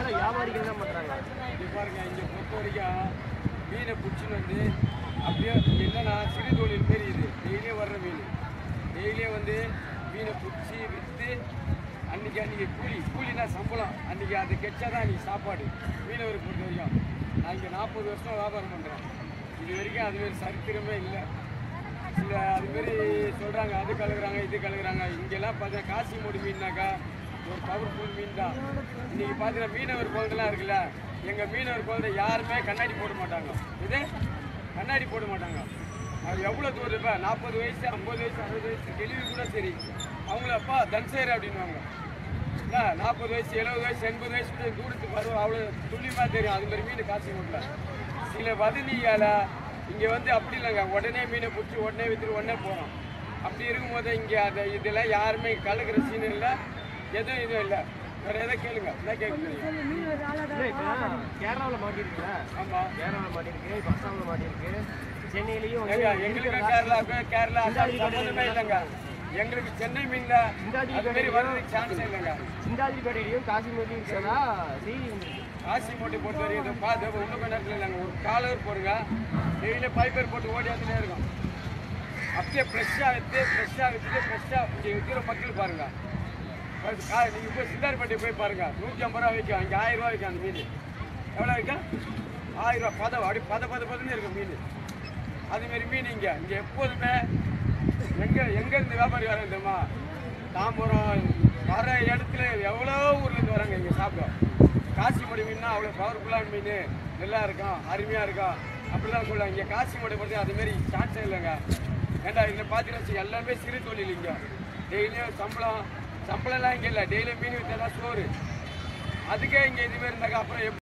இல்லை வியாபாரிகள் தான் பண்ணுறாங்க இங்க பாருங்க இங்க பொறுத்த வரைக்கும் மீனை பிடிச்சின்னு வந்து அப்படியே இங்க என்னன்னா சிறு தொழில் மாரி இது டெய்லியும் வர்ற மீன் டெய்லியும் வந்து மீனை பிடிச்சி விற்று அன்னைக்கு அன்னைக்கு கூலி கூலினா சம்பளம் அன்னைக்கு அது கெச்சா தான் அன்னைக்கு சாப்பாடு மீனவருக்கு பொறுத்த வரைக்கும் நான் இங்கே நாற்பது வருஷம் வியாபாரம் பண்ணுறேன் இது வரைக்கும் அதுமாரி சரித்திரமே இல்லை சில அதுமாரி சொல்கிறாங்க அது கலக்குறாங்க இது கலக்குறாங்க இங்கெல்லாம் பார்த்தீங்கன்னா காசி மூடி மீன்னாக்கா ஒரு பவர்ஃபுல் மீன் தான் இன்னைக்கு பார்த்தீங்கன்னா மீனவர் குழந்தைலாம் இருக்குல்ல எங்கள் மீனவர் குழந்தை யாருமே கண்ணாடி போட மாட்டாங்க இது கண்ணாடி போட மாட்டாங்க அது எவ்வளோ தூரம் இப்போ நாற்பது வயசு ஐம்பது வயசு அறுபது வயசு டெலிவரி கூட சரி அவங்கள அப்பா தன்சேர் அப்படின்வாங்க இல்லை நாற்பது வயசு எழுபது வயசு எண்பது வயசு கூட தூரத்துக்கு வரும் அவ்வளோ துல்லியமாக தெரியும் அது மாதிரி மீன் காட்சி மூட்டில் சில வதந்தியால் இங்கே வந்து அப்படி இல்லைங்க உடனே மீனை பிடிச்சி உடனே விற்றுட்டு உடனே போகிறோம் அப்படி இருக்கும்போது இங்கே அந்த இதெல்லாம் யாருமே கலக்கிற சீன் இல்லை எதுவும் இதுவும் இல்லை வேறு எதை கேளுங்க என்ன கேட்க தெரியும் இல்லை இப்போ கேரளாவில் மாட்டிருக்குல்ல ஆமாம் கேரளாவில் மாட்டிருக்கு இப்போ அஸ்ஸாமில் மாட்டிருக்கு சென்னையிலையும் ஏங்க, வந்து எங்களுக்கு கேரளாவுக்கு கேரளா அசாம் சம்மந்தமே இல்லைங்க எங்களுக்கு சென்னை மீன்ல அது மாதிரி வர்றதுக்கு சான்ஸ் இல்லைங்க சிந்தாதிரிப்பேட்டையிலையும் காசிமேட்லையும் இருக்கிறதா செய்தி வந்திருக்கு காசி மூட்டை பொறுத்த வரைக்கும் இதை பார்த்து இன்னும் கொஞ்ச நேரத்தில் இல்லைங்க ஒரு காலர் போடுங்க டெய்லி பைப்பர் போட்டு ஓடி வந்துட்டே இருக்கும் அப்படியே ஃப்ரெஷ்ஷாக விற்று ஃப்ரெஷ்ஷாக விற்றுட்டு ஃப்ரெஷ்ஷாக இங்கே விற்கிற மக்கள் பாருங்க அது கா நீங்கள் போய் சிந்தார்பேட்டை போய் பாருங்க நூற்றி ஐம்பது ரூபா விற்கும் இங்கே ஆயிரம் ரூபா விற்கும் அந்த மீன் எவ்வளோ விற்கும் ஆயிரம் ரூபா பதம் அப்படி பத பத பதன்னு இருக்கும் மீன் அதுமாரி மீன் இங்கே இங்கே எப்போதுமே எங்கே எங்கேருந்து வியாபாரி வராங்க தெரியுமா தாம்பரம் வர இடத்துல எவ்வளோ ஊர்லேருந்து வராங்க இங்கே சாப்பிட காசிமடி மீன்னா அவ்வளோ பவர்ஃபுல்லான மீன் நல்லா இருக்கும் அருமையாக இருக்கும் அப்படிலாம் சொல்லுவாங்க இங்கே காசிமடி பற்றி அதுமாரி சான்ஸே இல்லைங்க ஏண்டா இங்கே பார்த்தீங்கன்னா வச்சு எல்லாமே சிறு தொழில் இங்கே டெய்லியும் சம்பளம் சம்பளம்லாம் இங்கே இல்லை டெய்லியும் மீன் விற்றா சோறு அதுக்கே இங்கே இதுமாரி இருந்தாங்க அப்புறம் எப்படி